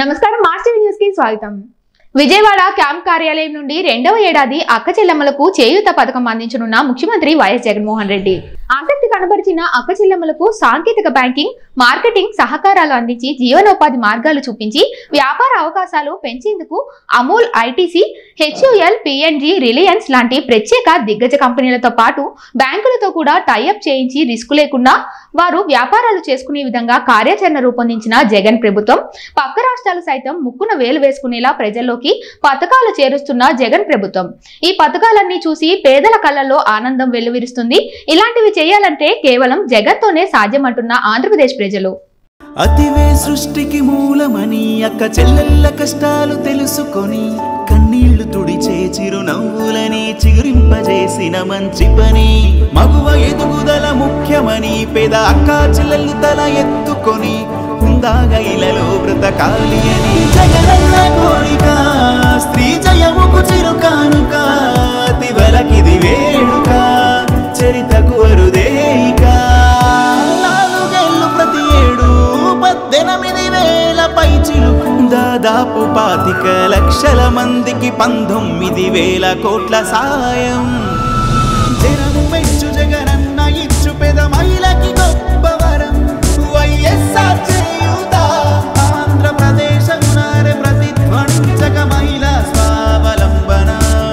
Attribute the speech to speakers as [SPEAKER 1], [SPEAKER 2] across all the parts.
[SPEAKER 1] నమస్కారం master news కి స్వాగతం విజయవాడ క్యాంప్ కార్యాలయం నుండి రెండవ ఏడాది అక్క చెల్లెమ్మలకు చేయూత పథకం అందించనున్న ముఖ్యమంత్రి వైఎస్ జగన్మోహన్ రెడ్డి ఆసక్తి కనబరిచిన అక్క చెల్లెమ్మలకు సాంకేతిక బ్యాంకింగ్ మార్కెటింగ్ సహకారాలు అందించి జీవనోపాధి మార్గాలు చూపించి వ్యాపార అవకాశాలు పెంచేందుకు Amul ITC HUL PNG Reliance లాంటి ప్రత్యేక దిగ్గజ కంపెనీలతో పాటు బ్యాంకులతో కూడా టైఅప్ చేయించి రిస్క్ లేకుండా వారు వ్యాపారాలు చేసుకునే విధంగా కార్యాచరణ రూపొందించిన జగన్ ప్రభుత్వం పక్క రాష్ట్రాలు సైతం ముక్కున వేలు వేసుకునేలా ప్రజల్లోకి పథకాలు చేరుస్తున్న జగన్ ప్రభుత్వం ఈ పథకాలన్నీ చూసి పేదల కళ్ళల్లో ఆనందం వెల్లువిరుస్తుంది ఇలాంటివి చేయాలంటే కేవలం జగన్తోనే సాధ్యమంటున్న ఆంధ్రప్రదేశ్ ప్రజలు
[SPEAKER 2] అతివే సృష్టికి మూలమని అక్క చెల్లెళ్ళ కష్టాలు తెలుసుకొని కన్నీళ్లు తుడిచే చిరునవ్వులని చిగురింపజేసిన మంచి పని మగువ ఎదుగుదల ముఖ్యమని పేద అక్క చెల్లెళ్ళు తల ఎత్తుకొని ఉందాగ ఇలలో బ్రతకాలి అని జగనన్న కోరిక స్త్రీ జయముకు చిరుకానుక తివలకిది వేడుక చరితకు అరుదేయిక నాలుగేళ్లు ప్రతి ఏడు పద్దెనిమిది వేల పైచిలుకు దాదాపు పాతిక లక్షల మందికి పంతొమ్మిది వేల కోట్ల సాయం జనం మెచ్చు జగనన్న ఇచ్చు పెద మహిళకి గొప్ప వరం వైఎస్ఆర్ చేయుత ఆంధ్రప్రదేశ్ అన్నారే ప్రతిధ్వనించక మహిళ స్వావలంబన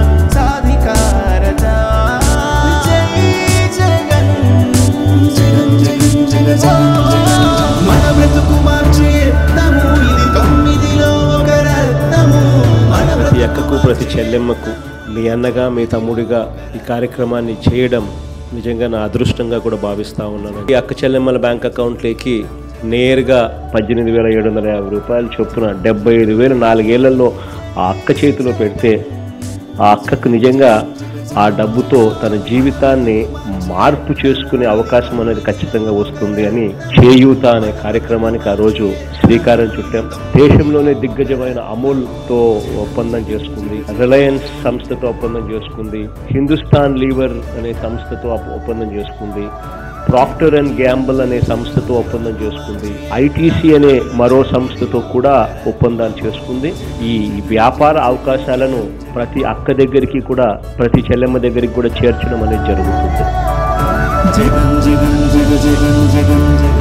[SPEAKER 2] సాధికారత జై జగన్ జగన్ జగన్ జగన్ మన బ్రతుకు మార్చే రత్నము ఇది తొమ్మిదిలో ఒక రత్నము మన బ్రతుకు
[SPEAKER 3] ప్రతి అక్కకు ప్రతి చెల్లెమ్మకు మీ అన్నగా మీ తమ్ముడిగా ఈ కార్యక్రమాన్ని చేయడం నిజంగా నా అదృష్టంగా కూడా భావిస్తూ ఉన్నాను ఈ అక్క చెల్లెమ్మల బ్యాంక్ అకౌంట్లోకి నేరుగా పద్దెనిమిది వేల ఏడు వందల యాభై రూపాయలు చొప్పున డెబ్బై ఐదు వేలు నాలుగేళ్లలో ఆ అక్క చేతిలో పెడితే ఆ అక్కకు నిజంగా ఆ డబ్బుతో తన జీవితాన్ని మార్పు చేసుకునే అవకాశం అనేది ఖచ్చితంగా వస్తుంది అని చేయూత అనే కార్యక్రమానికి ఆ రోజు శ్రీకారం చుట్టాం దేశంలోనే దిగ్గజమైన అమూల్తో ఒప్పందం చేసుకుంది రిలయన్స్ సంస్థతో ఒప్పందం చేసుకుంది హిందుస్థాన్ లీవర్ అనే సంస్థతో ఒప్ప- ఒప్పందం చేసుకుంది ప్రాక్టర్ అండ్ గ్యాంబల్ అనే సంస్థతో ఒప్పందం చేసుకుంది ఐటీసీ అనే మరో సంస్థతో కూడా ఒప్పందాలు చేసుకుంది ఈ వ్యాపార అవకాశాలను ప్రతి అక్క దగ్గరికి కూడా ప్రతి చెల్లెమ్మ దగ్గరికి కూడా చేర్చడం అనేది జరుగుతుంది
[SPEAKER 2] జగన్ జగన్ జగ జగన్ జగన్ జగన్